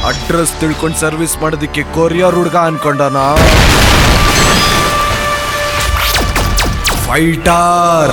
Address ತಿಳ್ಕೊಂಡು service ಮಾಡೋದಕ್ಕೆ courier ಹುಡ್ಗ ಅನ್ಕೊಂಡನ ಫೈಟರ್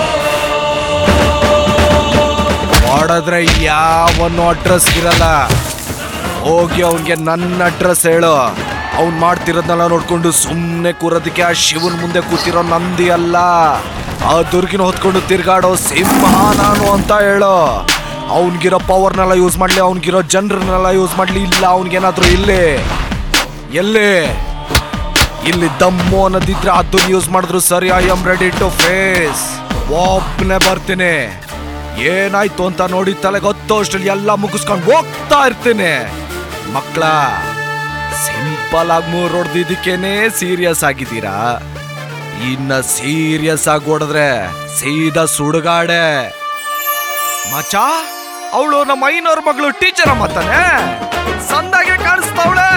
ಮಾಡಿದ್ರೆ ಯಾವನು ಅಡ್ರೆಸ್ ಇರಲ್ಲ ಹೋಗಿ ಅವನ್ಗೆ ನನ್ನ ಅಡ್ರೆಸ್ ಹೇಳು ಅವ್ನ್ ಮಾಡ್ತಿರೋದ್ನೆಲ್ಲ ನೋಡ್ಕೊಂಡು ಸುಮ್ಮನೆ ಕೂರೋದಕ್ಕೆ ಆ ಶಿವನ್ ಮುಂದೆ ಕೂತಿರೋ ನಂದಿ ಅಲ್ಲ ಆ ದುರ್ಗಿನ ಹೊತ್ಕೊಂಡು ತಿರ್ಗಾಡೋ ಸಿಂಹ ನಾನು ಅಂತ ಹೇಳು ಅವನ್ಗಿರೋ ಪವರ್ನೆಲ್ಲ ಯೂಸ್ ಮಾಡ್ಲಿ ಅವ್ನಿಗಿರೋ ಜನರನ್ನೆಲ್ಲ ಯೂಸ್ ಮಾಡ್ಲಿ ಇಲ್ಲ ಅವನಿಗೇನಾದ್ರೂ ಇಲ್ಲಿ ಎಲ್ಲಿ ಇಲ್ಲಿ ದಮ್ಮು ಅನ್ನೋದಿದ್ರೆ ಅದನ್ನ ಯೂಸ್ ಮಾಡಿದ್ರು ಸರಿ I am ready to face ಒಬ್ಬನೇ ಬರ್ತೀನಿ ಏನಾಯ್ತು ಅಂತ ನೋಡಿ ತಲೆ ಗೊತ್ತೋ ಅಷ್ಟ್ರಲ್ಲಿ ಎಲ್ಲ ಮುಗಿಸ್ಕೊಂಡು ಹೋಗ್ತಾ ಇರ್ತೀನಿ ಮಕ್ಕಳ ಸಿಂಪಲ್ ಆಗಿ ಮೂರ್ ಹೊಡೆದಿದ್ದಕ್ಕೇನೆ ಸೀರಿಯಸ್ ಆಗಿದ್ದೀರಾ ಇನ್ನ ಸೀರಿಯಸ್ ಆಗಿ ಹೊಡೆದ್ರೆ ಸೀದಾ ಸುಡುಗಾಡೆ ಮಚ ಅವಳು ನಮ್ಮ ಐನೋರ್ ಮಗಳು ಟೀಚರ್ ಮತ್ತಾನೆ ಸಂದಾಗೆ ಕಾಣಿಸ್ತಾವಳೆ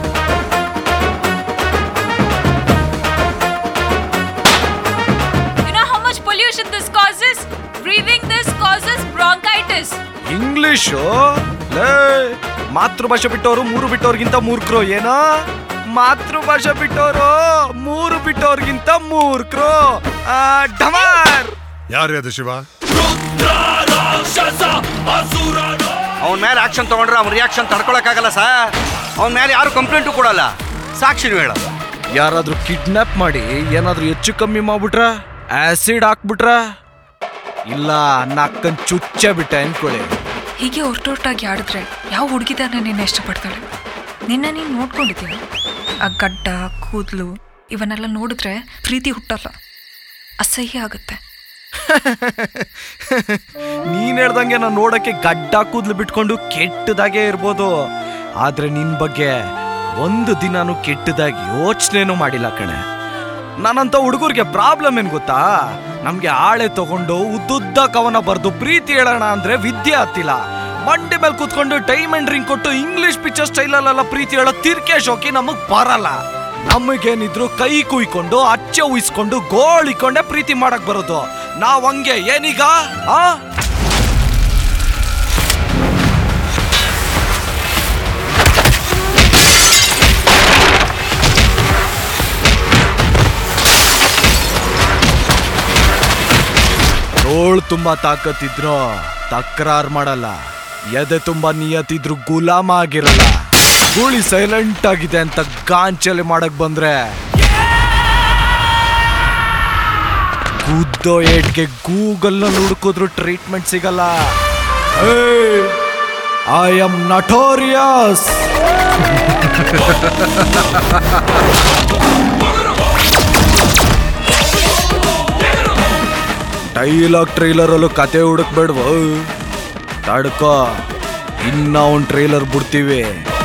You know how much pollution this causes? Breathing this causes bronchitis. English ಲೇ ಮಾತೃಭಾಷೆ ಬಿಟ್ಟವರು ಮೂರು ಬಿಟ್ಟವ್ರಿಗಿಂತ ಮೂರ್ಖರು ಏನೋ ಮಾತೃಭಾಷೆ ಬಿಟ್ಟವರು ಮೂರು ಬಿಟ್ಟವ್ರಿಗಿಂತ ಮೂರ್ಖರು ಆ, ಡಮಾರ್ ಯಾರೇ ಅದು ಶಿವ ಅವನ ಮೇಲೆ ಆಕ್ಷನ್ ತಗೊಂಡ್ರೆ ಅವ್ನ ರಿಯಾಕ್ಷನ್ ತಡ್ಕೊಳಕ್ಕಾಗಲ್ಲ ಸರ್ ಅವನ ಮೇಲೆ ಯಾರು ಕಂಪ್ಲೇಂಟು ಕೊಡಲ್ಲ ಸಾಕ್ಷಿನೂ ಹೇಳಲ್ಲ ಯಾರಾದ್ರೂ ಕಿಡ್ನಾಪ್ ಮಾಡಿ ಏನಾದ್ರೂ ಹೆಚ್ಚು ಕಮ್ಮಿ ಮಾಡ್ಬಿಟ್ರ ಆಸಿಡ್ ಹಾಕ್ಬಿಟ್ರ ಇಲ್ಲ ನಕ್ಕನ್ ಚುಚ್ಚ ಬಿಟ್ಟ ಅನ್ಕೊಳ್ಳಿ ಹೀಗೆ ಹೊರಟೊರ್ಟಾಗಿ ಆಡಿದ್ರೆ ಯಾವ ಹುಡುಗಿದಾರ ನಿನ್ನ ಇಷ್ಟಪಡ್ತಾಳೆ ನಿನ್ನ ನೀನು ನೋಡ್ಕೊಂಡಿದ್ದೀನಿ ಆ ಗಡ್ಡ ಕೂದಲು ಇವನ್ನೆಲ್ಲ ನೋಡಿದ್ರೆ ಪ್ರೀತಿ ಹುಟ್ಟಲ್ಲ ಅಸಹ್ಯ ಆಗುತ್ತೆ ನೀನ್ ಹೇಳ್ದಂಗೆ ನಾನು ನೋಡಕ್ಕೆ ಗಡ್ಡ ಕೂದ್ಲು ಬಿಟ್ಕೊಂಡು ಕೆಟ್ಟದಾಗೆ ಇರ್ಬೋದು ಆದ್ರೆ ನಿನ್ ಬಗ್ಗೆ ಒಂದು ದಿನಾನು ಕೆಟ್ಟದಾಗಿ ಯೋಚನೆನೂ ಮಾಡಿಲ್ಲ ಕಣೆ ನಾನಂತ ಹುಡುಗರಿಗೆ ಪ್ರಾಬ್ಲಮ್ ಏನ್ ಗೊತ್ತಾ ನಮ್ಗೆ ಆಳೆ ತಗೊಂಡು ಉದ್ದುದ್ದ ಕವನ ಬರ್ದು ಪ್ರೀತಿ ಹೇಳೋಣ ಅಂದ್ರೆ ವಿದ್ಯೆ ಹತ್ತಿಲ್ಲ ಮಂಡಿ ಮೇಲೆ ಕೂತ್ಕೊಂಡು ಟೈಮ್ ಅಂಡ್ ರಿಂಗ್ ಕೊಟ್ಟು ಇಂಗ್ಲಿಷ್ ಪಿಕ್ಚರ್ ಸ್ಟೈಲಲ್ಲೆಲ್ಲ ಪ್ರೀತಿ ಹೇಳೋ ತಿರ್ಕೆ ಶೋಕಿ ನಮಗ್ ಬರಲ್ಲ ನಮಗೇನಿದ್ರು ಕೈ ಕುಯ್ಕೊಂಡು ಅಚ್ಚೆ ಉಯಿಸ್ಕೊಂಡು ಗೋಳಿಕೊಂಡೆ ಪ್ರೀತಿ ಮಾಡಕ್ ಬರೋದು ನಾವ್ ಹಂಗೆ ಏನೀಗ ಆ ತೋಳ್ ತುಂಬಾ ತಾಕತ್ತಿದ್ರು ತಕರಾರ್ ಮಾಡಲ್ಲ ಎದೆ ತುಂಬಾ ನಿಯತ್ತಿದ್ರು ಗುಲಾಮ ಆಗಿರಲ್ಲ ಗೂಳಿ ಸೈಲೆಂಟ್ ಆಗಿದೆ ಅಂತ ಗಾಂಚಲಿ ಮಾಡಕ್ ಬಂದ್ರೆ ಗುದ್ದೋ ಏಟ್ಗೆ ಗೂಗಲ್ ನಲ್ಲಿ ಹುಡುಕಿದ್ರು ಟ್ರೀಟ್ಮೆಂಟ್ ಸಿಗಲ್ಲ ಐ ಆಮ್ ನಟೋರಿಯಸ್ ಡೈಲಾಗ್ ಟ್ರೈಲರಲ್ಲೂ ಕತೆ ಹುಡುಕ್ಬೇಡ್ವ ತಡ್ಕೋ ಇನ್ನ ಒಂದು ಟ್ರೈಲರ್ ಬಿಡ್ತೀವಿ